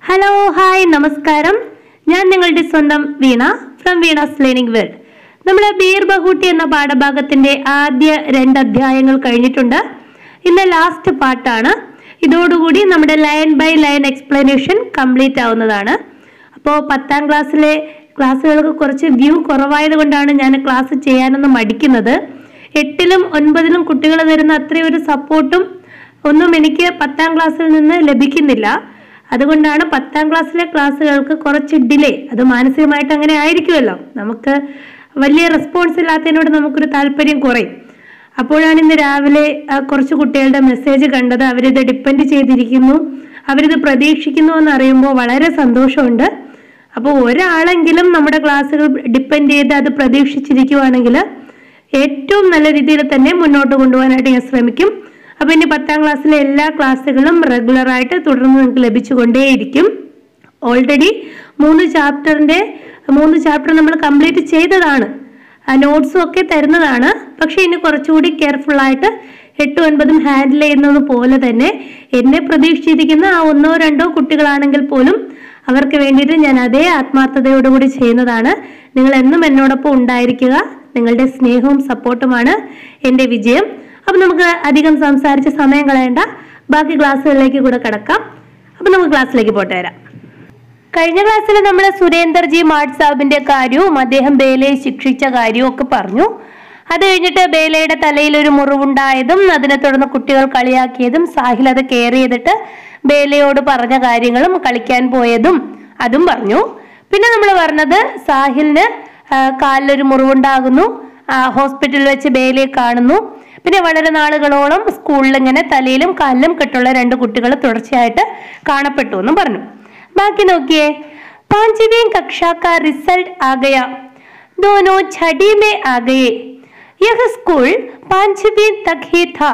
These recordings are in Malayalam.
ഹലോ ഹായ് നമസ്കാരം ഞാൻ നിങ്ങളുടെ സ്വന്തം Veena from Veena's learning world നമ്മൾ ബീർ ബഹൂട്ടി എന്ന പാഠഭാഗത്തിന്റെ ആദ്യ രണ്ട് അധ്യായങ്ങൾ കഴിഞ്ഞിട്ടുണ്ട് ഇന്ന് ലാസ്റ്റ് പാർട്ടാണ് ഇതോടുകൂടി നമ്മുടെ line by line explanation complete ആവുന്നതാണ് അപ്പോൾ പത്താം ക്ലാസ്സിലെ ക്ലാസ്സുകൾക്ക് കുറച്ച് വ്യൂ കുറവായത് കൊണ്ടാണ് ഞാൻ ക്ലാസ് ചെയ്യാനൊന്ന് മടിക്കുന്നത് എട്ടിലും ഒൻപതിലും കുട്ടികൾ തരുന്ന അത്രയും ഒരു സപ്പോർട്ടും ഒന്നും എനിക്ക് പത്താം ക്ലാസ്സിൽ നിന്ന് ലഭിക്കുന്നില്ല അതുകൊണ്ടാണ് പത്താം ക്ലാസ്സിലെ ക്ലാസ്സുകൾക്ക് കുറച്ച് ഡിലേ അത് മാനസികമായിട്ട് അങ്ങനെ ആയിരിക്കുമല്ലോ നമുക്ക് വലിയ റെസ്പോൺസ് ഇല്ലാത്തതിനോട് നമുക്കൊരു താല്പര്യം കുറയും അപ്പോഴാണ് ഇന്ന് രാവിലെ ആ, കുറച്ച് കുട്ടികളുടെ മെസ്സേജ് കണ്ടത് അവരിത് ഡിപ്പെൻഡ് ചെയ്തിരിക്കുന്നു അവരിത് പ്രതീക്ഷിക്കുന്നു എന്ന് അറിയുമ്പോൾ വളരെ സന്തോഷമുണ്ട് അപ്പോൾ ഒരാളെങ്കിലും നമ്മുടെ ക്ലാസ്സുകൾ ഡിപ്പെൻഡ് ചെയ്ത് അത് പ്രതീക്ഷിച്ചിരിക്കുവാണെങ്കിൽ ഏറ്റവും നല്ല രീതിയിൽ തന്നെ മുന്നോട്ട് കൊണ്ടുപോകാനായിട്ട് ഞാൻ ശ്രമിക്കും അപ്പോൾ ഇനി പത്താം ക്ലാസ്സിലെ എല്ലാ ക്ലാസ്സുകളും റെഗുലറായിട്ട് തുടർന്ന് നിങ്ങൾക്ക് ലഭിച്ചുകൊണ്ടേയിരിക്കും ഓൾറെഡി മൂന്ന് ചാപ്റ്ററിന്റെ മൂന്ന് ചാപ്റ്റർ നമ്മൾ കംപ്ലീറ്റ് ചെയ്തതാണ് നോട്ട്സും ഒക്കെ തരുന്നതാണ് പക്ഷെ ഇനി കുറച്ചുകൂടി കെയർഫുൾ ആയിട്ട് എട്ടും ഒൻപതും ഹാൻഡിൽ ചെയ്യുന്നത് പോലെ തന്നെ എന്നെ പ്രതീക്ഷിച്ചിരിക്കുന്ന ആ ഒന്നോ രണ്ടോ കുട്ടികളാണെങ്കിൽ പോലും അവർക്ക് വേണ്ടിയിട്ട് ഞാൻ അതേ ആത്മാർത്ഥതയോടുകൂടി ചെയ്യുന്നതാണ് നിങ്ങൾ എന്നും എന്നോടൊപ്പം ഉണ്ടായിരിക്കുക നിങ്ങളുടെ സ്നേഹവും സപ്പോർട്ടുമാണ് എൻ്റെ വിജയം അപ്പം നമുക്ക് അധികം സംസാരിച്ച് സമയം കളയണ്ട ബാക്കി ക്ലാസ്സുകളിലേക്ക് കൂടെ കിടക്കാം അപ്പം നമുക്ക് ക്ലാസ്സിലേക്ക് പോട്ടെ വരാം കഴിഞ്ഞ ക്ലാസ്സിൽ നമ്മൾ സുരേന്ദർജി മാഡ് സാഹിബിന്റെ കാര്യവും അദ്ദേഹം ബേലയെ ശിക്ഷിച്ച കാര്യവും ഒക്കെ പറഞ്ഞു അത് കഴിഞ്ഞിട്ട് ബേലയുടെ തലയിൽ ഒരു മുറിവുണ്ടായതും അതിനെ തുടർന്ന് കുട്ടികൾ കളിയാക്കിയതും സാഹിൽ അത് കെയർ ചെയ്തിട്ട് ബേലയോട് പറഞ്ഞ കാര്യങ്ങളും കളിക്കാൻ പോയതും അതും പറഞ്ഞു പിന്നെ നമ്മൾ പറഞ്ഞത് സാഹിലിന് ആ, കാലിലൊരു മുറിവുണ്ടാകുന്നു ആ, ഹോസ്പിറ്റലിൽ വെച്ച് ബേലയെ കാണുന്നു പിന്നെ വളരെ നാളുകളോളം സ്കൂളിൽ ഇങ്ങനെ തലയിലും കാലിലും കെട്ടുള്ള രണ്ട് കുട്ടികൾ തുടർച്ചയായിട്ട് കാണപ്പെട്ടു എന്നും പറഞ്ഞു बाकी നോക്കിയേ पांचवी कक्षा का रिजल्ट आ गया दोनों छठी में आ गए यह स्कूल पांचवी तक ही था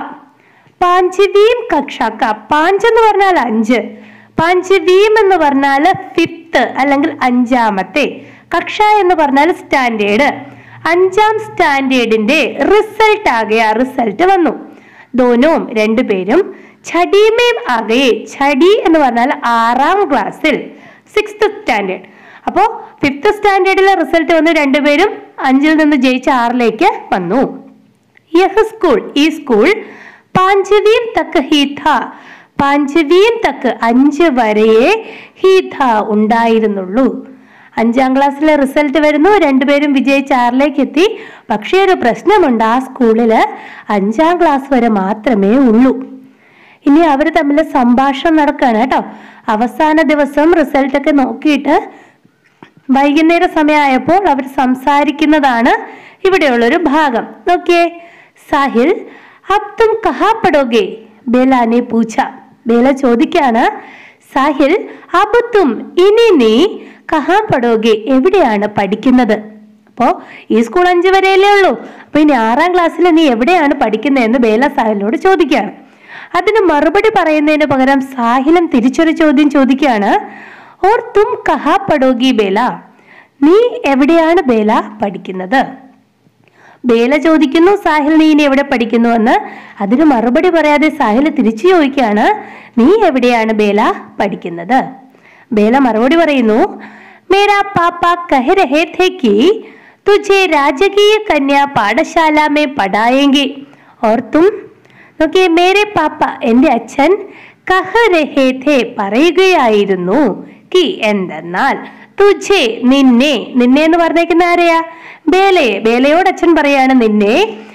പാഞ്ചവീം കക്ഷാക്ക പാഞ്ച് എന്ന് പറഞ്ഞാൽ അഞ്ച് പാഞ്ചവീം എന്ന് പറഞ്ഞാൽ ഫിഫ്ത്ത് അല്ലെങ്കിൽ അഞ്ചാമത്തെ കക്ഷ എന്ന് പറഞ്ഞാൽ സ്റ്റാൻഡേർഡ് അഞ്ചാം സ്റ്റാൻഡേർഡിന്റെ റിസൾട്ട് ആകെ റിസൾട്ട് വന്നു ദോനവും രണ്ടുപേരും ഛടിമേം ആകെ ഛടി എന്ന് പറഞ്ഞാൽ ആറാം ക്ലാസ്സിൽ സിക്സ്ത് സ്റ്റാൻഡേർഡ് അപ്പോൾ ഫിഫ്ത്ത് സ്റ്റാൻഡേർഡിലെ റിസൾട്ട് വന്ന് രണ്ടുപേരും അഞ്ചിൽ നിന്ന് ജയിച്ച് ആറിലേക്ക് വന്നു യഹ് സ്കൂൾ ഈ സ്കൂൾ പാഞ്ചവീം തക്ക് ഹീഥ പാഞ്ചവീം തക്ക് അഞ്ച് വരെയേ ഹീഥ ഉണ്ടായിരുന്നുള്ളൂ അഞ്ചാം ക്ലാസ്സിലെ റിസൾട്ട് വരുന്നു രണ്ടുപേരും വിജയിച്ച് ആറിലേക്ക് എത്തി പക്ഷേ ഒരു പ്രശ്നമുണ്ട് ആ സ്കൂളില് അഞ്ചാം ക്ലാസ് വരെ മാത്രമേ ഉള്ളൂ ഇനി അവർ തമ്മിൽ സംഭാഷണം നടക്കുകയാണ് കേട്ടോ അവസാന ദിവസം റിസൾട്ട് ഒക്കെ നോക്കിയിട്ട് വൈകുന്നേര സമയമായപ്പോൾ അവർ സംസാരിക്കുന്നതാണ് ഇവിടെയുള്ളൊരു ഭാഗം നോക്കിയേ സാഹിൽ അബ് തും കഹാ പടോगे ബേലാനെ പൂച്ച ബേല ചോദിക്കാണ് സാഹിൽ അബ് തും ഇനി നീ കഹാ പടോगे എവിടെയാണ് പഠിക്കുന്നത് അപ്പോ ഈ സ്കൂൾ അഞ്ചു വരെയല്ലേ ഉള്ളൂ അപ്പൊ ഇനി ആറാം ക്ലാസ്സിൽ നീ എവിടെയാണ് പഠിക്കുന്നതെന്ന് ബേല സാഹിലിനോട് ചോദിക്കുകയാണ് അതിന് മറുപടി പറയുന്നതിന് പകരം സാഹിലും തിരിച്ചൊരു ചോദ്യം ചോദിക്കുകയാണ് ഓർ തും കഹാ പടോഗി ബേല നീ എവിടെയാണ് ബേല പഠിക്കുന്നത് ബേല ചോദിക്കുന്നു സാഹിൽ നീ ഇനി എവിടെ പഠിക്കുന്നു എന്ന് അതിന് മറുപടി പറയാതെ സാഹിൽ തിരിച്ചു ചോദിക്കുകയാണ് നീ എവിടെയാണ് ബേല പഠിക്കുന്നത് ബേല മറുപടി പറയുന്നു മേരാ പാപ്പ കഹ രഹേ थे कि तुझे राजकीय कन्या पाठशाला में पढ़ाएंगे और तुम നോക്കിയേ മേരെ പാപ്പ എന്റെ അച്ഛൻ കഹ രഹേ ഥേ പറയുകയായിരുന്നു കി എന്തെന്നാൽ തുझे നിന്നെ നിന്നെ എന്ന് പറഞ്ഞേക്കുന്ന ആരെയാ ബേലയെ ബേലയോട് അച്ഛൻ പറയാണ് നിന്നെ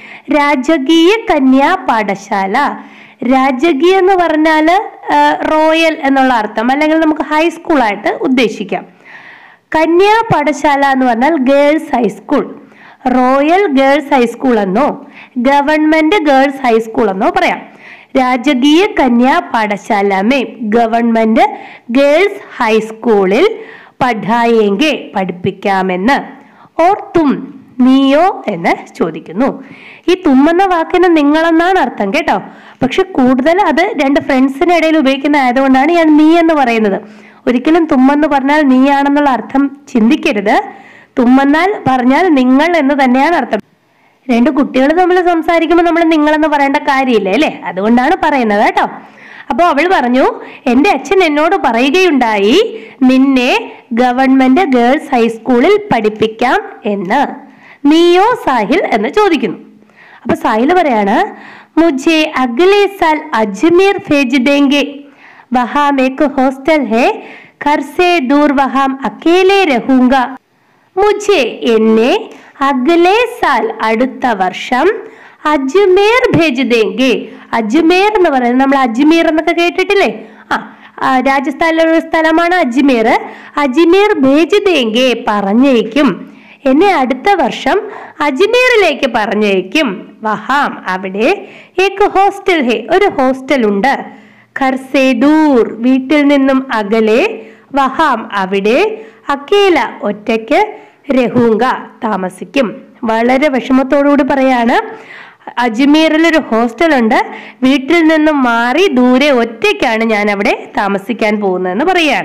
രാജകീയ കന്യാ പാഠശാല രാജകീയ എന്ന് പറഞ്ഞാല് ആ, റോയൽ എന്നുള്ള അർത്ഥം അല്ലെങ്കിൽ നമുക്ക് ഹൈസ്കൂളായിട്ട് ഉദ്ദേശിക്കാം കന്യാ പാഠശാല എന്ന് പറഞ്ഞാൽ girls high school royal girls high school എന്നോ ഗവൺമെന്റ് ഗേൾസ് ഹൈസ്കൂൾ എന്നോ പറയാം രാജകീയ കന്യാ പാഠശാല മേ ഗവൺമെന്റ് ഗേൾസ് ഹൈസ്കൂളിൽ പഠായെങ്കിൽ പഠിപ്പിക്കാമെന്ന് ഓർ തും നീയോ എന്ന് ചോദിക്കുന്നു ഈ തും എന്ന വാക്കിന് നിങ്ങളെന്നാണ് അർത്ഥം കേട്ടോ പക്ഷെ കൂടുതൽ അത് രണ്ട് ഫ്രണ്ട്സിന് ഇടയിൽ ഉപയോഗിക്കുന്ന ആയതുകൊണ്ടാണ് ഞാൻ നീ എന്ന് പറയുന്നത് ഒരിക്കലും തുമ്മെന്ന് പറഞ്ഞാൽ നീയാണെന്നുള്ള അർത്ഥം ചിന്തിക്കരുത് തുമ്മെന്നാൽ പറഞ്ഞാൽ നിങ്ങൾ എന്ന് തന്നെയാണ് അർത്ഥം രണ്ട് കുട്ടികൾ തമ്മിൽ സംസാരിക്കുമ്പോൾ നമ്മൾ നിങ്ങളെന്ന് പറയേണ്ട കാര്യമില്ല അല്ലേ അതുകൊണ്ടാണ് പറയുന്നത് കേട്ടോ അപ്പോൾ അവൾ പറഞ്ഞു എൻ്റെ അച്ഛൻ എന്നോട് പറയുകയുണ്ടായി നിന്നെ ഗവൺമെന്റ് ഗേൾസ് ഹൈസ്കൂളിൽ പഠിപ്പിക്കാം എന്ന് നീയോ സാഹിൽ എന്ന് ചോദിക്കുന്നു അപ്പൊ സാഹിൽ പറയാണ് മുझे अगले साल अजमेर भेज देंगे वहां एक हॉस्टल है घर से दूर वहां अकेले रहूंगा മുझे എന്നെ അഗലെ സാൽ അടുത്ത വർഷം അജ്മീർ ഭേജ് ദേങ്കെ അജ്മീർ എന്ന് പറയുന്നത് നമ്മൾ അജ്മീർ എന്നൊക്കെ കേട്ടിട്ടില്ലേ ആ ആ, രാജസ്ഥാനിലെ ഒരു സ്ഥലമാണ് അജ്മീർ അജ്മീർ ഭേജ് ദേങ്കെ പറഞ്ഞേക്കും എന്നെ അടുത്ത വർഷം അജ്മീറിലേക്ക് പറഞ്ഞേക്കും വഹാം അവിടെ ഏക്ക് ഹോസ്റ്റൽ ഹേ ഒരു ഹോസ്റ്റൽ ഉണ്ട് ഘർ സേ ദൂർ വീട്ടിൽ നിന്നും അകലെ വഹാം അവിടെ അക്കേല ഒറ്റയ്ക്ക് രഹൂങ്ക താമസിക്കും വളരെ വിഷമത്തോടുകൂടി പറയാണ് അജ്മീറിൽ ഒരു ഹോസ്റ്റൽ ഉണ്ട് വീട്ടിൽ നിന്നും മാറി ദൂരെ ഒറ്റയ്ക്കാണ് ഞാൻ അവിടെ താമസിക്കാൻ പോകുന്നതെന്ന് പറയാണ്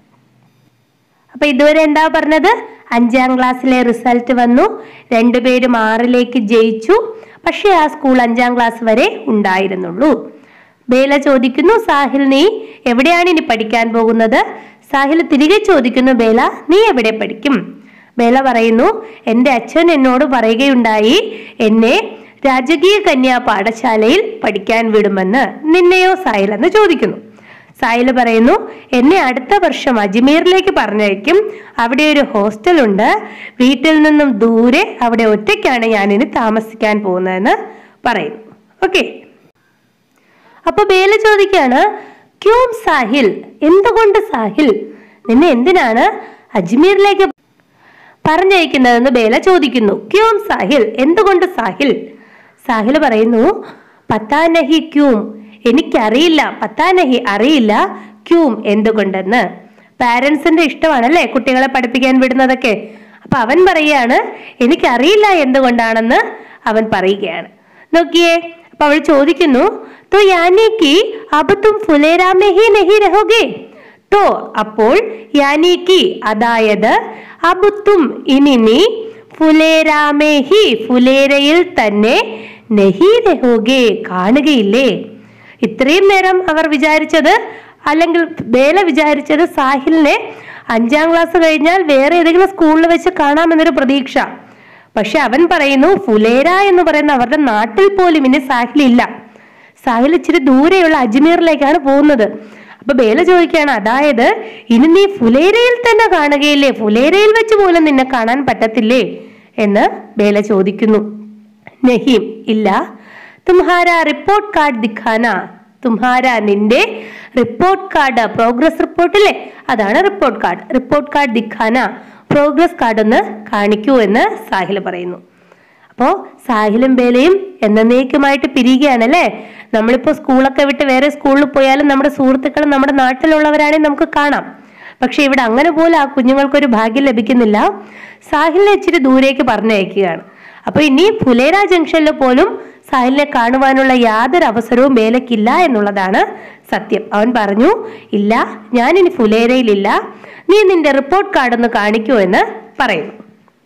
അപ്പൊ ഇതുവരെ എന്താ പറഞ്ഞത് അഞ്ചാം ക്ലാസ്സിലെ റിസൾട്ട് വന്നു രണ്ടുപേരും ആറിലേക്ക് ജയിച്ചു പക്ഷെ ആ സ്കൂൾ അഞ്ചാം ക്ലാസ് വരെ ഉണ്ടായിരുന്നുള്ളൂ ബേല ചോദിക്കുന്നു സാഹിൽ നീ എവിടെയാണ് ഇനി പഠിക്കാൻ പോകുന്നത് സാഹിൽ തിരികെ ചോദിക്കുന്നു ബേല നീ എവിടെ പഠിക്കും ബേല പറയുന്നു എൻ്റെ അച്ഛൻ എന്നോട് പറയുകയുണ്ടായി എന്നെ രാജകീയ കന്യാ പാഠശാലയിൽ പഠിക്കാൻ വിടുമെന്ന് നിന്നെയോ സാഹിൽ എന്ന് ചോദിക്കുന്നു സായില് പറയുന്നു എന്നെ അടുത്ത വർഷം അജ്മീറിലേക്ക് പറഞ്ഞയക്കും അവിടെ ഒരു ഹോസ്റ്റൽ ഉണ്ട് വീട്ടിൽ നിന്നും ദൂരെ അവിടെ ഒറ്റയ്ക്കാണ് ഞാൻ ഇനി താമസിക്കാൻ പോകുന്നതെന്ന് പറയുന്നു ഓക്കെ അപ്പൊ ബേല ചോദിക്കാണ് ക്യൂം സാഹിൽ എന്തുകൊണ്ട് സാഹിൽ നിന്നെ എന്തിനാണ് അജ്മീറിലേക്ക് പറഞ്ഞയക്കുന്നതെന്ന് ബേല ചോദിക്കുന്നു ക്യൂം സാഹിൽ എന്തുകൊണ്ട് സാഹിൽ സാഹിൽ പറയുന്നു പത്താ നഹി ക്യൂം എനിക്കറിയില്ല പത്താ നഹി അറിയില്ല ക്യൂം എന്തുകൊണ്ടെന്ന് പാരൻസിന്റെ ഇഷ്ടമാണല്ലേ കുട്ടികളെ പഠിപ്പിക്കാൻ വിടുന്നതൊക്കെ അപ്പൊ അവൻ പറയാണ് എനിക്കറിയില്ല എന്തുകൊണ്ടാണെന്ന് അവൻ പറയുകയാണ് നോക്കിയേ അപ്പൊ അവൾ ചോദിക്കുന്നു तो यानी कि अब तुम फुलेरा में ही नहीं रहोगे तो അപ്പോൾ യാനി കി അതായത് അബ് തും ഇനി നീ ഫുലേരാമേ ഹി ഫുലേരയിൽ തന്നെ നഹി രഹോഗേ കാണുകയില്ലേ ഇത്രയും നേരം അവർ വിചാരിച്ചത് അല്ലെങ്കിൽ ബേല വിചാരിച്ചത് സാഹിലിനെ അഞ്ചാം ക്ലാസ് കഴിഞ്ഞാൽ വേറെ ഏതെങ്കിലും സ്കൂളിൽ വെച്ച് കാണാമെന്നൊരു പ്രതീക്ഷ പക്ഷെ അവൻ പറയുന്നു ഫുലേര എന്ന് പറയുന്ന അവരുടെ നാട്ടിൽ പോലും ഇനി സാഹിൽ ഇല്ല സാഹിൽ ഇച്ചിരി ദൂരെയുള്ള അജ്മീറിലേക്കാണ് പോകുന്നത് അപ്പൊ ബേല ചോദിക്കുകയാണ് അതായത് ഇനി നീ ഫുലേരയിൽ തന്നെ കാണുകയില്ലേ ഫുലേരയിൽ വെച്ച് പോലും നിന്നെ കാണാൻ പറ്റത്തില്ലേ എന്ന് ബേല ചോദിക്കുന്നു നഹീം ഇല്ല തുമ്ഹാര റിപ്പോർട്ട് കാർഡ് ദിഖാന തുമ്ഹാര നിന്റെ റിപ്പോർട്ട് കാർഡ് പ്രോഗ്രസ് റിപ്പോർട്ടില്ലേ അതാണ് റിപ്പോർട്ട് കാർഡ് റിപ്പോർട്ട് കാർഡ് ദിഖാന പ്രോഗ്രസ് കാർഡ് ഒന്ന് കാണിക്കൂ എന്ന് സാഹിൽ പറയുന്നു അപ്പോ സാഹിലും ബേലയും എന്നേക്കുമായിട്ട് പിരിയുകയാണല്ലേ നമ്മളിപ്പോ സ്കൂളൊക്കെ വിട്ട് വേറെ സ്കൂളിൽ പോയാലും നമ്മുടെ സുഹൃത്തുക്കൾ നമ്മുടെ നാട്ടിലുള്ളവരാണെങ്കിൽ നമുക്ക് കാണാം പക്ഷെ ഇവിടെ അങ്ങനെ പോലും ആ കുഞ്ഞുങ്ങൾക്കൊരു ഭാഗ്യം ലഭിക്കുന്നില്ല സാഹിലിനെ ഇച്ചിരി ദൂരേക്ക് പറഞ്ഞയക്കുകയാണ് അപ്പൊ ഇനി ഫുലേര ജംഗ്ഷനിൽ പോലും സാഹിലിനെ കാണുവാനുള്ള യാതൊരു അവസരവും ബേലയ്ക്കില്ല എന്നുള്ളതാണ് സത്യം അവൻ പറഞ്ഞു ഇല്ല ഞാൻ ഇനി ഫുലേരയിലില്ല നീ നിന്റെ റിപ്പോർട്ട് കാർഡ് ഒന്ന് കാണിക്കൂ എന്ന് പറയുന്നു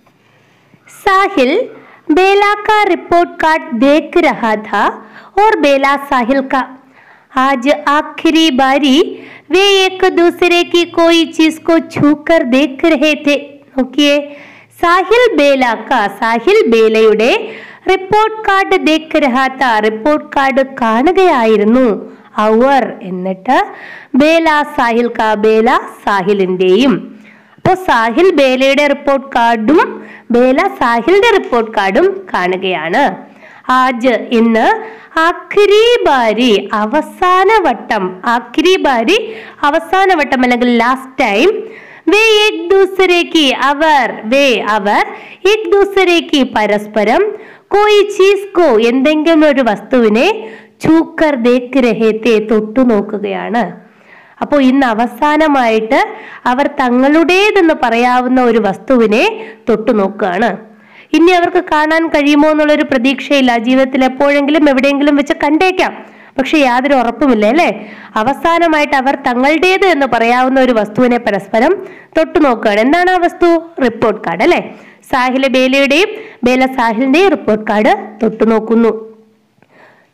साहिल बेला का रिपोर्ट कार्ड देख रहा था और बेला साहिल का आज आखिरी बारी वे एक दूसरे की कोई चीज को छूकर देख रहे थे നോക്കിയേ സാഹിൽ ബേല കാ സാഹിൽ ബേലയുടെ റിപ്പോർട്ട് കാർഡ് ദേഖ് രഹാത്ത റിപ്പോർട്ട് കാർഡ് കാണുകയായിരുന്നു അവർ എന്നിട്ട് ബേല സാഹിൽ കാ ബേല സാഹിലിന്റെയും അപ്പോ സാഹിൽ ബേലയുടെ റിപ്പോർട്ട് കാർഡും ബേല സാഹിലിന്റെ റിപ്പോർട്ട് കാർഡും കാണുകയാണ് ആജ് ഇന്ന് ആഖിരി ബാരി അവസാന വട്ടം ആഖിരി ബാരി അവസാന വട്ടം അല്ലെങ്കിൽ ലാസ്റ്റ് ടൈം വേ ഏക് ദൂസരേക്ക് അവർ വേ അവർ ഏക് ദൂസരേക്ക് പരസ്പരം കോയി ചീസ് കോ എന്തെങ്കിലും ഒരു വസ്തുവിനെ ചൂക്കർ ദേക്ക് രഹേത്തെ തൊട്ടു നോക്കുകയാണ് അപ്പോൾ ഇന്ന് അവസാനമായിട്ട് അവർ തങ്ങളുടേതെന്ന് പറയാവുന്ന ഒരു വസ്തുവിനെ തൊട്ടു നോക്കുകയാണ് ഇനി അവർക്ക് കാണാൻ കഴിയുമോ എന്നുള്ളൊരു പ്രതീക്ഷയില്ല ജീവിതത്തിൽ എപ്പോഴെങ്കിലും എവിടെയെങ്കിലും വെച്ച് കണ്ടേക്കാം പക്ഷെ യാതൊരു ഉറപ്പുമില്ല അല്ലേ അവസാനമായിട്ട് അവർ തങ്ങളുടേത് എന്ന് പറയാവുന്ന ഒരു വസ്തുവിനെ പരസ്പരം തൊട്ടു നോക്കുകയാണ് എന്താണ് ആ വസ്തു റിപ്പോർട്ട് കാർഡ് അല്ലേ സാഹില ബേലയുടെയും ബേല സാഹിലിന്റെയും റിപ്പോർട്ട് കാർഡ് തൊട്ടു നോക്കുന്നു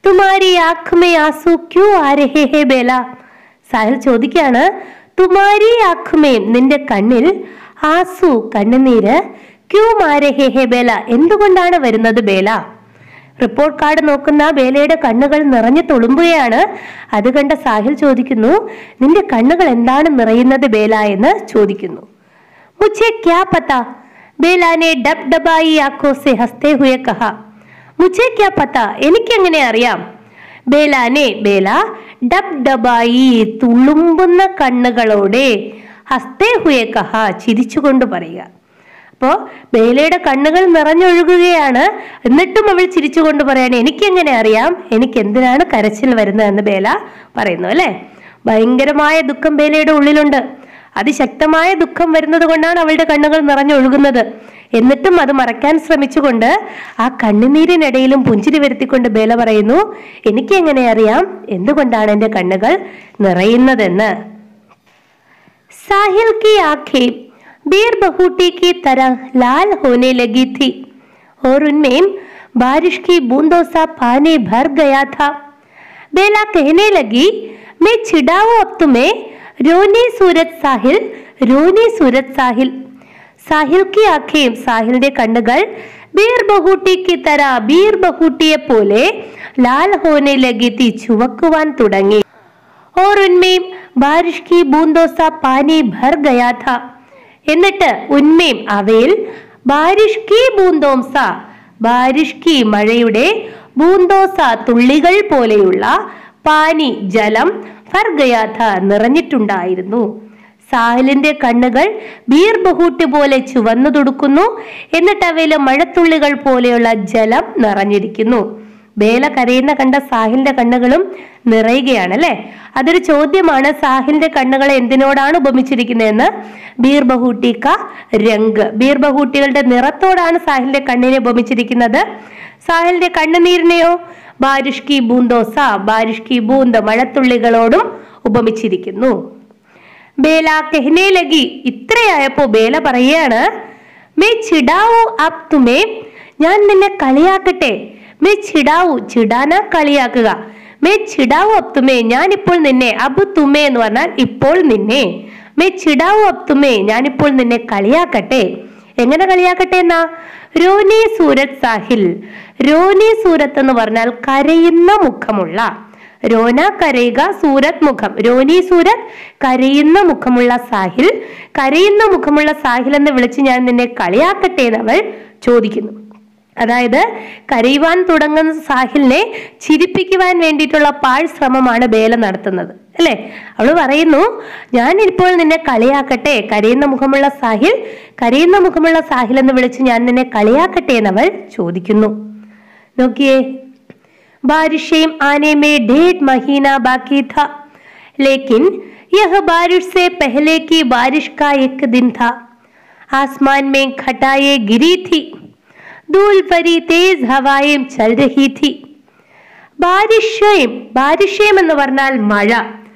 തുമാരി ആഖ് മേ ആസു ക്യൂ ആ രഹേ ഹേ ബേല സാഹിൽ ചോദിക്കാണ് തുമാരി ആഖ് മേ നിന്റെ കണ്ണിൽ ആസു കണ്ണുനീര് ക്യൂ മാരഹേ ഹേ ബേല എന്തുകൊണ്ടാണ് വരുന്നത് ബേല റിപ്പോർട്ട് കാർഡ് നോക്കുന്ന ബേലയുടെ കണ്ണുകൾ നിറഞ്ഞു തുളുമ്പുകയാണ് അത് കണ്ട സാഹിൽ ചോദിക്കുന്നു നിന്റെ കണ്ണുകൾ എന്താണ് നിറയുന്നത് ബേല എന്ന് ചോദിക്കുന്നു മുझे क्या पता बेला ने डब डबाई आंखों से हंसते हुए कहा मुझे क्या पता എനിക്കെങ്ങനെ അറിയാം ബേലാനെ ബേല ഡബ് ഡബായി തുളുമ്പുന്ന കണ്ണുകളോടെ ഹസ്തേ ഹുയെ കഹ ചിരിച്ചുകൊണ്ട് പറയുക അപ്പോ ബേലയുടെ കണ്ണുകൾ നിറഞ്ഞൊഴുകുകയാണ് എന്നിട്ടും അവൾ ചിരിച്ചുകൊണ്ട് പറയാണ് എനിക്കെങ്ങനെ അറിയാം എനിക്ക് എന്തിനാണ് കരച്ചിൽ വരുന്നതെന്ന് ബേല പറയുന്നു അല്ലെ ഭയങ്കരമായ ദുഃഖം ബേലയുടെ ഉള്ളിലുണ്ട് അതിശക്തമായ ദുഃഖം വരുന്നത് കൊണ്ടാണ് അവളുടെ കണ്ണുകൾ നിറഞ്ഞൊഴുകുന്നത് എന്നിട്ടും അത് മറയ്ക്കാൻ ശ്രമിച്ചുകൊണ്ട് ആ കണ്ണുനീരിനിടയിലും പുഞ്ചിരി വരുത്തിക്കൊണ്ട് ബേല പറയുന്നു എനിക്ക് എങ്ങനെ അറിയാം എന്തുകൊണ്ടാണ് എൻ്റെ കണ്ണുകൾ നിറയുന്നതെന്ന് साहिल की आंखें बेर बहूटी की तरह लाल होने लगी थी और उनमें बारिश की बूंदों सा पानी भर गया था बेला कहने लगी मैं छिड़ाऊं अब तुम्हें रोनी सूरत साहिल रोनी सूरत साहिल സാഹിൽ കി ആഖേം സാഹിലിന്റെ കണ്ണുകൾ ബീർ ബഹൂട്ടിക്ക് തര ബീർ ബഹൂട്ടിയെ പോലെ ലാൽ ഹോനെ ലഗിത്തി ചുവക്കുവാൻ തുടങ്ങി और उनमें बारिश की बूंदों सा पानी भर गया था എന്നിട്ട് ഉന്മേം അവയിൽ ബാരിഷ് കി ബൂന്തോംസ ബാരിഷ് കി മഴയുടെ ബൂന്തോസ തുള്ളികൾ പോലെയുള്ള പാനി ജലം ഫർഗയാഥ നിറഞ്ഞിട്ടുണ്ടായിരുന്നു സാഹിലിന്റെ കണ്ണുകൾ ബീർ ബഹൂട്ട് പോലെ ചുവന്നു തുടുക്കുന്നു എന്നിട്ട് അവയിലെ മഴത്തുള്ളികൾ പോലെയുള്ള ജലം നിറഞ്ഞിരിക്കുന്നു ബേല കരയുന്ന കണ്ട സാഹിലിന്റെ കണ്ണുകളും നിറയുകയാണ് അല്ലെ അതൊരു ചോദ്യമാണ് സാഹിലിന്റെ കണ്ണുകളെ എന്തിനോടാണ് ഉപമിച്ചിരിക്കുന്നതെന്ന് ബീർ ബഹൂട്ടി ക രംഗ് ബീർ ബഹൂട്ടികളുടെ നിറത്തോടാണ് സാഹിലിന്റെ കണ്ണിനെ ഉപമിച്ചിരിക്കുന്നത് സാഹിലിന്റെ കണ്ണുനീരിനെയോ ബാരിഷ് കി ബൂന്തോസ ബാരിഷ് കി ബൂന്ത് മഴത്തുള്ളികളോടും ഉപമിച്ചിരിക്കുന്നു ബേല കെഹ്നെ ലഗി ഇത്രയായപ്പോ ബേല പറയാണ് മേ ചിടാവു അബ് തുമേ ഞാൻ നിന്നെ കളിയാക്കട്ടെ മേ ചിടാവു ചിടാന കളിയാക്കുക മേ ചിടാവു അബ് തുമേ ഞാൻ ഇപ്പോൾ നിന്നെ അബ് തുമേ എന്ന് പറഞ്ഞാൽ ഇപ്പോൾ നിന്നെ മേ ചിടാവു അബ് തുമേ ഞാൻ ഇപ്പോൾ നിന്നെ കളിയാക്കട്ടെ എങ്ങനെ കളിയാക്കട്ടെ എന്നാ രോനി സൂരത് സാഹിൽ രോനി സൂരത്ത് എന്ന് പറഞ്ഞാൽ കരയുന്ന മുഖമുള്ള രോന കരയുക സൂരത് മുഖം രോനി സൂരത് കരയുന്ന മുഖമുള്ള സാഹിൽ കരയുന്ന മുഖമുള്ള സാഹിൽ എന്ന് വിളിച്ച് ഞാൻ നിന്നെ കളിയാക്കട്ടെ എന്ന് അവൾ ചോദിക്കുന്നു അതായത് കരയുവാൻ തുടങ്ങുന്ന സാഹിലിനെ ചിരിപ്പിക്കുവാൻ വേണ്ടിയിട്ടുള്ള പാഴ് ശ്രമമാണ് ബേല നടത്തുന്നത് അല്ലെ അവള് പറയുന്നു ഞാൻ ഇപ്പോൾ നിന്നെ കളിയാക്കട്ടെ കരയുന്ന മുഖമുള്ള സാഹിൽ കരയുന്ന മുഖമുള്ള സാഹിൽ എന്ന് വിളിച്ച് ഞാൻ നിന്നെ കളിയാക്കട്ടെ എന്ന് അവൾ ചോദിക്കുന്നു നോക്കിയേ बारिशें आने में डेढ़ महीना बाकी था लेकिन यह बारिश से पहले की बारिश का एक दिन था आसमान में घटाएं गिरी थी धूल भरी तेज हवाएं चल रही थी ബാരിഷയും ബാരിഷയും എന്ന് പറഞ്ഞാൽ മഴ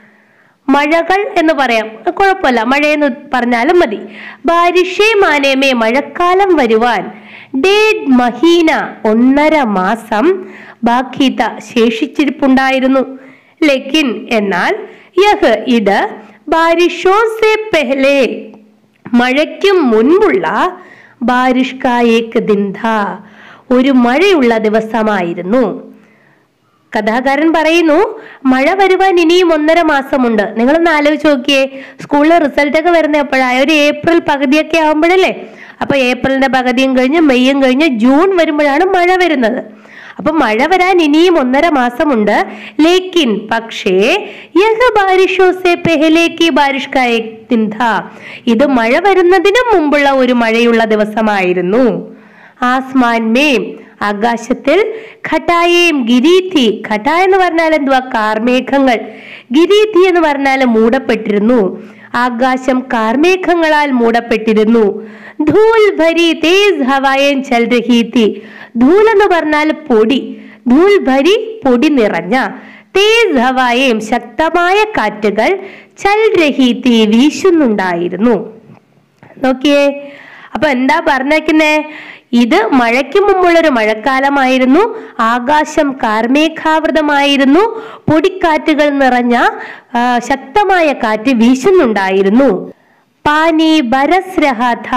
മഴകൾ എന്ന് പറയാം കുഴപ്പമില്ല മഴയെന്ന് പറഞ്ഞാലും മതി ബാരിഷേ മാനേമേ മഴക്കാലം വരുവാൻ ഡേഡ് മഹീന ഒന്നര മാസം ബാക്കിത ശേഷിച്ചിരിപ്പുണ്ടായിരുന്നു ലെക്കിൻ എന്നാൽ യഹ് ഇത് ബാരിഷോ സെ പെഹ്ലെ മഴയ്ക്കും മുൻപുള്ള ബാരിഷ് കാ ഏക് ദിൻ ഥാ ഒരു മഴയുള്ള ദിവസമായിരുന്നു കഥാകാരൻ പറയുന്നു മഴ വരുവാൻ ഇനിയും ഒന്നര മാസമുണ്ട് നിങ്ങളൊന്ന് ആലോചിച്ച് നോക്കിയേ സ്കൂളിൽ റിസൾട്ട് ഒക്കെ വരുന്ന എപ്പോഴായ ഒരു ഏപ്രിൽ പകുതിയൊക്കെ ആകുമ്പോഴല്ലേ അപ്പൊ ഏപ്രിലിന്റെ പകുതിയും കഴിഞ്ഞ് മെയ്യും കഴിഞ്ഞ് ജൂൺ വരുമ്പോഴാണ് മഴ വരുന്നത് അപ്പൊ മഴ വരാൻ ഇനിയും ഒന്നര മാസമുണ്ട് ലേക്കിൻ പക്ഷേ യഹ് ബാരിഷോ സെ പെഹലേക്ക് ബാരിഷ് കാ ഏക് ദിൻ ഥാ. ഇത് മഴ വരുന്നതിനും മുമ്പുള്ള ഒരു മഴയുള്ള ദിവസമായിരുന്നു ആസ്മാൻ മേം ആകാശത്തിൽ ഖട്ടായേം ഗിരീഥി ഖട്ട എന്ന് പറഞ്ഞാൽ എന്തുവാ കാർമേഘങ്ങൾ ഗിരീഥി എന്ന് പറഞ്ഞാൽ മൂടപ്പെട്ടിരുന്നു ആകാശം കാർമേഘങ്ങളാൽ മൂടപ്പെട്ടിരുന്നു ധൂൽ ഭരി തേസ് ഹവായൻ ചൽ രഹി തി ധൂൽ എന്ന് പറഞ്ഞാൽ പൊടി ധൂൽ ഭരി പൊടി നിറഞ്ഞ തേസ് ഹവായേം ശക്തമായ കാറ്റുകൾ ചൽ രഹി തി വീശുന്നുണ്ടായിരുന്നു നോക്കിയേ അപ്പൊ എന്താ പറഞ്ഞേക്കുന്നേ ഇത് മഴയ്ക്ക് മുമ്പുള്ളൊരു മഴക്കാലമായിരുന്നു ആകാശം കാർമേഘാവൃതമായിരുന്നു പൊടിക്കാറ്റുകൾ നിറഞ്ഞ ആ, ശക്തമായ കാറ്റ് വീശുന്നുണ്ടായിരുന്നു പാനി ബരസ് രഹാഥ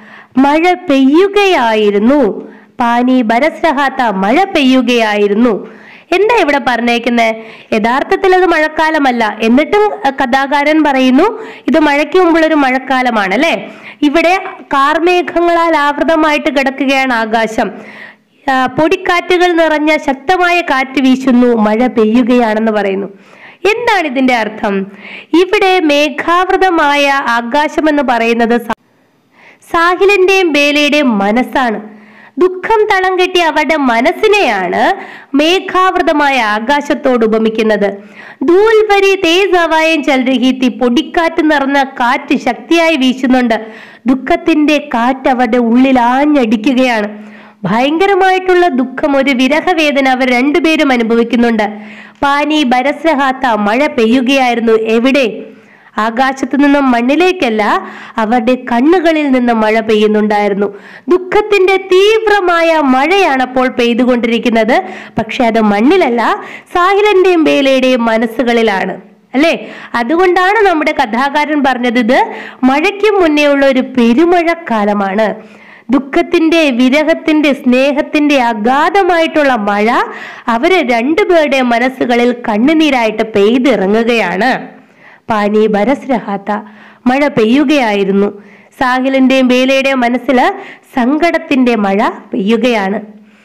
മഴ പെയ്യുകയായിരുന്നു പാനി ബരസ് രഹാത്ത മഴ പെയ്യുകയായിരുന്നു എന്താ ഇവിടെ പറഞ്ഞേക്കുന്നത് യഥാർത്ഥത്തിൽ അത് മഴക്കാലമല്ല എന്നിട്ടും അഹ് കഥാകാരൻ പറയുന്നു ഇത് മഴയ്ക്ക് മുമ്പുള്ളൊരു മഴക്കാലമാണ് അല്ലെ ഇവിടെ കാർമേഘങ്ങളാൽ ആവൃതമായിട്ട് കിടക്കുകയാണ് ആകാശം ആ, പൊടിക്കാറ്റുകൾ നിറഞ്ഞ ശക്തമായ കാറ്റ് വീശുന്നു മഴ പെയ്യുകയാണെന്ന് പറയുന്നു എന്താണ് ഇതിന്റെ അർത്ഥം ഇവിടെ മേഘാവൃതമായ ആകാശം എന്ന് പറയുന്നത് സ- സാഹിലിന്റെയും ബേലയുടെയും മനസ്സാണ് ദുഃഖം തളം കെട്ടിയ അവരുടെ മനസ്സിനെയാണ് മേഘാവൃതമായ ആകാശത്തോട് ഉപമിക്കുന്നത് ധൂൽവരി തേജ് ഹവായും ചൽരഹീത്തി പൊടിക്കാറ്റ് നിറഞ്ഞ കാറ്റ് ശക്തിയായി വീശുന്നുണ്ട് ദുഃഖത്തിന്റെ കാറ്റ് അവരുടെ ഉള്ളിൽ ആഞ്ഞടിക്കുകയാണ് ഭയങ്കരമായിട്ടുള്ള ദുഃഖം ഒരു വിരഹവേദന അവർ രണ്ടുപേരും അനുഭവിക്കുന്നുണ്ട് പാനി ബരസ്രഹാത്ത മഴ പെയ്യുകയായിരുന്നു എവിടെ ആകാശത്തു നിന്നും മണ്ണിലേക്കല്ല അവരുടെ കണ്ണുകളിൽ നിന്ന് മഴ പെയ്യുന്നുണ്ടായിരുന്നു ദുഃഖത്തിന്റെ തീവ്രമായ മഴയാണ് അപ്പോൾ പെയ്തുകൊണ്ടിരിക്കുന്നത് പക്ഷെ അത് മണ്ണിലല്ല സാഹിലന്റെയും ബേലയുടെയും മനസ്സുകളിലാണ് അല്ലേ അതുകൊണ്ടാണ് നമ്മുടെ കഥാകാരൻ പറഞ്ഞത് ഇത് മഴയ്ക്ക് മുന്നേ ഉള്ള ഒരു പെരുമഴക്കാലമാണ് ദുഃഖത്തിന്റെ വിരഹത്തിന്റെ സ്നേഹത്തിന്റെ അഗാധമായിട്ടുള്ള മഴ അവര് രണ്ടുപേരുടെ മനസ്സുകളിൽ കണ്ണുനീരായിട്ട് പെയ്തിറങ്ങുകയാണ് പാനി ബരസ്രഹാത്ത മഴ പെയ്യുകയായിരുന്നു സാഹിലിന്റെയും ബേലയുടെയും മനസ്സില് സങ്കടത്തിന്റെ മഴ പെയ്യുകയാണ്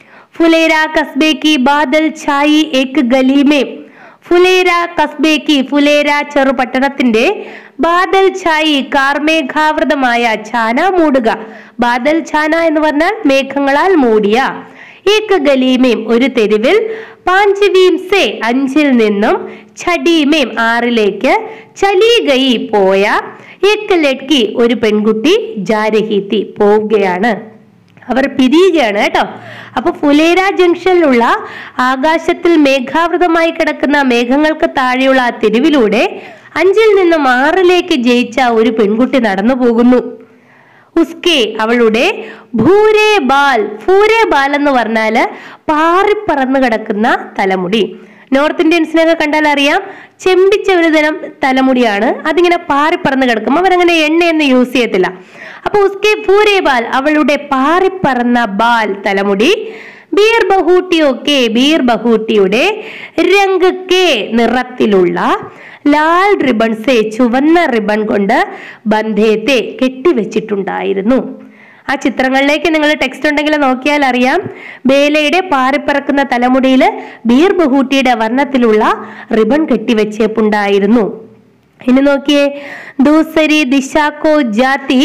ഫുലേര കസ്ബെ കി ബാദൽ ഛായി ഏക് ഗലീമേ ഫുലേര കസ്ബെ കി ഫുലേര ചെറുപട്ടണത്തിന്റെ ബാദൽ ഛായി കാർമേഘാവൃതമായ ഛാന മൂടുക ബാദൽ ഛാന എന്ന് പറഞ്ഞാൽ മേഘങ്ങളാൽ മൂടിയ ഏക് ഗലീമേം ഒരു തെരുവിൽ പാഞ്ചവീം സെ അഞ്ചിൽ നിന്നും ഛടീമേം ആറിലേക്ക് ചലീഗയി പോയ ഏക് ലഡ്കി ഒരു പെൺകുട്ടി ജാരഹീത്തി പോവുകയാണ് അവർ പിരിയുകയാണ് കേട്ടോ അപ്പൊ ഫുലേര ജംഗ്ഷനിലുള്ള ആകാശത്തിൽ മേഘാവൃതമായി കിടക്കുന്ന മേഘങ്ങൾക്ക് താഴെയുള്ള ആ തെരുവിലൂടെ അഞ്ചിൽ നിന്നും ആറിലേക്ക് ജയിച്ച ഒരു പെൺകുട്ടി നടന്നു പോകുന്നു ഉസ്കെ അവളുടെ ഭൂരേ ബാൽ ഭൂരേ ബാൽ എന്ന് പറഞ്ഞാല് പാറിപ്പറന്ന് കിടക്കുന്ന തലമുടി നോർത്ത് ഇന്ത്യൻസിനൊക്കെ കണ്ടാൽ അറിയാം ചെമ്പിച്ച ഒരു തരം തലമുടിയാണ് അതിങ്ങനെ പാറിപ്പറന്ന് കിടക്കും അവരങ്ങനെ എണ്ണയൊന്നും യൂസ് ചെയ്യത്തില്ല അപ്പൊ ഉസ്കെ ഭൂരേ ബാൽ അവളുടെ പാറിപ്പറന്ന ബാൽ തലമുടി ബീർ ബഹൂട്ടിയൊക്കെ ബീർ ബഹൂട്ടിയുടെ രംഗ് കെ നിറത്തിലുള്ള ലാൽ റിബൺസെ ചുവന്ന റിബൺ കൊണ്ട് ബന്ധേത്തെ കെട്ടിവെച്ചിട്ടുണ്ടായിരുന്നു ആ ചിത്രങ്ങളിലേക്ക് നിങ്ങൾ ടെക്സ്റ്റ് ഉണ്ടെങ്കിൽ നോക്കിയാൽ അറിയാം ബേലയുടെ പാറിപ്പറക്കുന്ന തലമുടിയിൽ ബീർ ബഹൂട്ടിയുടെ വർണ്ണത്തിലുള്ള റിബൺ കെട്ടിവെച്ചേപ്പുണ്ടായിരുന്നു ഇനി നോക്കിയേ ദൂസരി ദിശാക്കോ ജാതി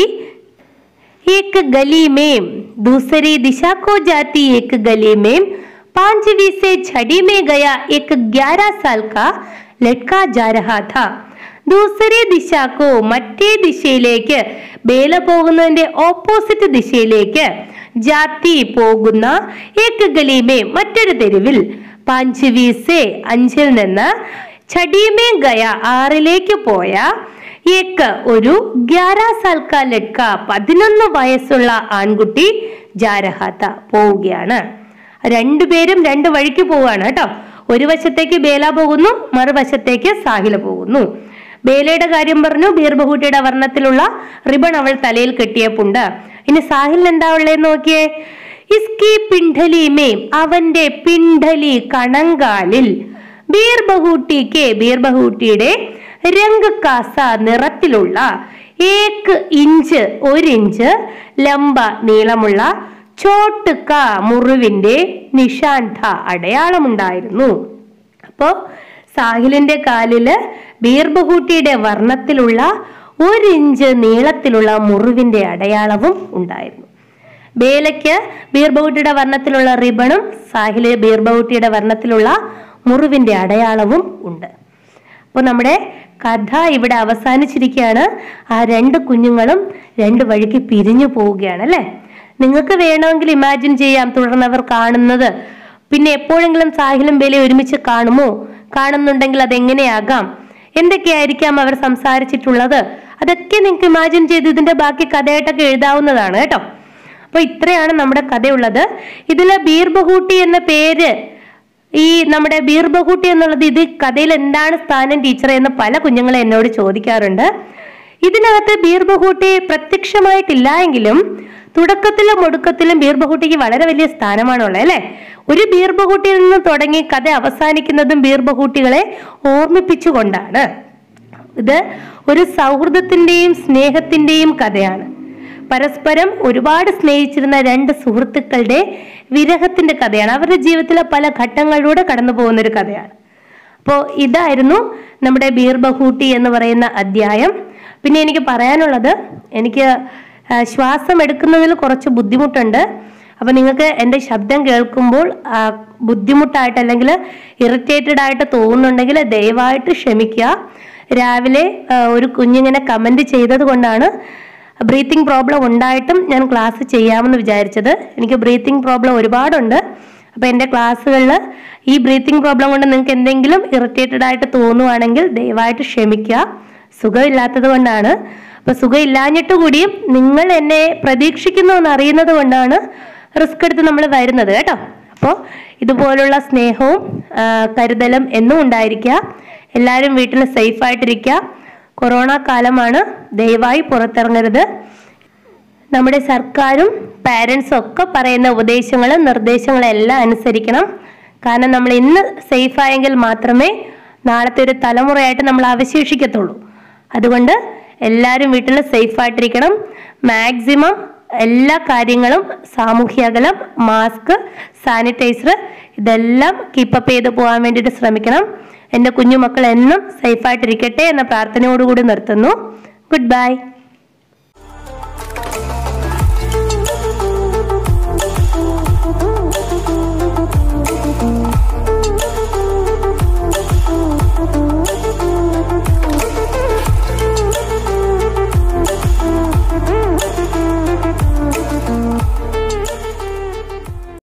एक गली में दूसरी दिशा को जाती एक गली में पांचवी से छड़ी में गया एक ग्यारह साल का लड़का जा रहा था ദൂസരി ദിശാക്കോ മറ്റേ ദിശയിലേക്ക് ബേല പോകുന്നതിന്റെ ഓപ്പോസിറ്റ് ദിശയിലേക്ക് ജാത്തി പോകുന്ന ഏക് ഗലീമേ മറ്റൊരു തെരുവിൽ പാഞ്ചവീസെ അഞ്ചിൽ നിന്ന് ഛടീമേ ഗയ ആറിലേക്ക് പോയ ഏക്ക് ഒരു ഗ്യാരാ സാൽക്ക ലഡ്ക പതിനൊന്ന് വയസ്സുള്ള ആൺകുട്ടി ജാരഹാത്ത പോവുകയാണ് രണ്ടുപേരും രണ്ട് വഴിക്ക് പോവുകയാണ് കേട്ടോ ഒരു വശത്തേക്ക് ബേല പോകുന്നു മറുവശത്തേക്ക് സാഹില പോകുന്നു ബേലയുടെ കാര്യം പറഞ്ഞു ബീർബഹൂട്ടിയുടെ വർണ്ണത്തിലുള്ള റിബൺ അവൾ തലയിൽ കെട്ടിയപ്പുണ്ട് ഇനി സാഹിലിന് എന്താ ഉള്ളതെന്ന് നോക്കിയേ ഇസ്കി പിണ്ഡലിമേ അവന്റെ പിണ്ഡലി കണങ്കാലിൽ ബീർബഹൂട്ടിക്ക് ബീർബഹൂട്ടിയുടെ രംഗ് കാസ നിറത്തിലുള്ള ഏക്ക് ഇഞ്ച് ഒരു ഇഞ്ച് ലംബ നീളമുള്ള ചോട്ടുക്ക മുറിവിന്റെ നിഷാന്ത അടയാളമുണ്ടായിരുന്നു അപ്പോ സാഹിലിന്റെ കാലില് ബീർബഹൂട്ടിയുടെ വർണ്ണത്തിലുള്ള ഒരു ഇഞ്ച് നീളത്തിലുള്ള മുറിവിന്റെ അടയാളവും ഉണ്ടായിരുന്നു ബേലയ്ക്ക് ബീർബൗട്ടിയുടെ വർണ്ണത്തിലുള്ള റിബണും സാഹില് ബീർബൗട്ടിയുടെ വർണ്ണത്തിലുള്ള മുറിവിന്റെ അടയാളവും ഉണ്ട് അപ്പോൾ നമ്മുടെ കഥ ഇവിടെ അവസാനിച്ചിരിക്കുകയാണ് ആ രണ്ട് കുഞ്ഞുങ്ങളും രണ്ട് വഴിക്ക് പിരിഞ്ഞു പോവുകയാണ് അല്ലേ നിങ്ങൾക്ക് വേണമെങ്കിൽ ഇമാജിൻ ചെയ്യാം തുടർന്ന് അവർ കാണുന്നത് പിന്നെ എപ്പോഴെങ്കിലും സാഹിലും ബേലെ ഒരുമിച്ച് കാണുമോ കാണുന്നുണ്ടെങ്കിൽ അതെങ്ങനെയാകാം എന്തൊക്കെയായിരിക്കാം അവർ സംസാരിച്ചിട്ടുള്ളത് അതൊക്കെ നിങ്ങൾക്ക് ഇമാജിൻ ചെയ്ത് ഇതിന്റെ ബാക്കി കഥയായിട്ടൊക്കെ എഴുതാവുന്നതാണ് കേട്ടോ അപ്പൊ ഇത്രയാണ് നമ്മുടെ കഥയുള്ളത് ഇതില് ബീർ ബഹൂട്ടി എന്ന പേര് ഈ നമ്മുടെ ബീർ ബഹൂട്ടി എന്നുള്ളത് ഇത് കഥയിൽ എന്താണ് സ്ഥാനം ടീച്ചറെ എന്ന് പല കുഞ്ഞുങ്ങളും എന്നോട് ചോദിക്കാറുണ്ട് ഇതിനകത്ത് ബീർ ബഹൂട്ടി പ്രത്യക്ഷമായിട്ടില്ല എങ്കിലും തുടക്കത്തിലും ഒടുക്കത്തിലും ബീർ ബഹൂട്ടിക്ക് വളരെ വലിയ സ്ഥാനമാണുള്ളത് അല്ലെ ഒരു ബീർ ബഹൂട്ടിയിൽ നിന്ന് തുടങ്ങി കഥ അവസാനിക്കുന്നതും ബീർ ബഹൂട്ടികളെ ഓർമ്മിപ്പിച്ചുകൊണ്ടാണ് ഇത് ഒരു സൗഹൃദത്തിന്റെയും സ്നേഹത്തിന്റെയും കഥയാണ് പരസ്പരം ഒരുപാട് സ്നേഹിച്ചിരുന്ന രണ്ട് സുഹൃത്തുക്കളുടെ വിരഹത്തിന്റെ കഥയാണ് അവരുടെ ജീവിതത്തിലെ പല ഘട്ടങ്ങളിലൂടെ കടന്നു പോകുന്ന ഒരു കഥയാണ് അപ്പോൾ ഇതായിരുന്നു നമ്മുടെ ബീർ ബഹൂട്ടി എന്ന് പറയുന്ന അധ്യായം പിന്നെ എനിക്ക് പറയാനുള്ളത് എനിക്ക് ആ, ശ്വാസം എടുക്കുന്നതിൽ കുറച്ച് ബുദ്ധിമുട്ടുണ്ട് അപ്പൊ നിങ്ങൾക്ക് എൻ്റെ ശബ്ദം കേൾക്കുമ്പോൾ ആ, ബുദ്ധിമുട്ടായിട്ട് അല്ലെങ്കിൽ ഇറിറ്റേറ്റഡ് ആയിട്ട് തോന്നുന്നുണ്ടെങ്കിൽ ദയവായിട്ട് ക്ഷമിക്കുക രാവിലെ ആ, ഒരു കുഞ്ഞിങ്ങനെ കമന്റ് ചെയ്തത് കൊണ്ടാണ് ബ്രീത്തിങ് പ്രോബ്ലം ഉണ്ടായിട്ടും ഞാൻ ക്ലാസ് ചെയ്യാമെന്ന് വിചാരിച്ചത് എനിക്ക് ബ്രീത്തിങ് പ്രോബ്ലം ഒരുപാടുണ്ട് അപ്പൊ എൻ്റെ ക്ലാസ്സുകളിൽ ഈ ബ്രീത്തിങ് പ്രോബ്ലം കൊണ്ട് നിങ്ങൾക്ക് എന്തെങ്കിലും ഇറിറ്റേറ്റഡ് ആയിട്ട് തോന്നുവാണെങ്കിൽ ദയവായിട്ട് ക്ഷമിക്കുക സുഖമില്ലാത്തത് കൊണ്ടാണ് അപ്പൊ സുഖമില്ലാഞ്ഞിട്ട് കൂടിയും നിങ്ങൾ എന്നെ പ്രതീക്ഷിക്കുന്നു എന്ന് അറിയുന്നത് കൊണ്ടാണ് റിസ്ക് എടുത്ത് നമ്മൾ വരുന്നത് കേട്ടോ അപ്പോൾ ഇതുപോലുള്ള സ്നേഹവും ആ, കരുതലും എന്നും ഉണ്ടായിരിക്കുക എല്ലാവരും വീട്ടിൽ സേഫ് ആയിട്ടിരിക്കുക കൊറോണ കാലമാണ് ദയവായി പുറത്തിറങ്ങരുത് നമ്മുടെ സർക്കാരും പാരൻസും ഒക്കെ പറയുന്ന ഉപദേശങ്ങളും നിർദ്ദേശങ്ങളും എല്ലാം അനുസരിക്കണം കാരണം നമ്മൾ ഇന്ന് സേഫ് ആയെങ്കിൽ മാത്രമേ നാളത്തെ ഒരു തലമുറയായിട്ട് നമ്മൾ അവശേഷിക്കത്തുള്ളൂ അതുകൊണ്ട് എല്ലാവരും വീട്ടിൽ സേഫ് ആയിട്ടിരിക്കണം മാക്സിമം എല്ലാ കാര്യങ്ങളും സാമൂഹ്യ അകലം മാസ്ക് സാനിറ്റൈസർ ഇതെല്ലാം കീപ്പപ്പ് ചെയ്ത് പോകാൻ വേണ്ടിയിട്ട് ശ്രമിക്കണം എൻ്റെ കുഞ്ഞുമക്കൾ എന്നും സേഫായിട്ടിരിക്കട്ടെ എന്ന പ്രാർത്ഥനയോടുകൂടി നിർത്തുന്നു ഗുഡ് ബൈ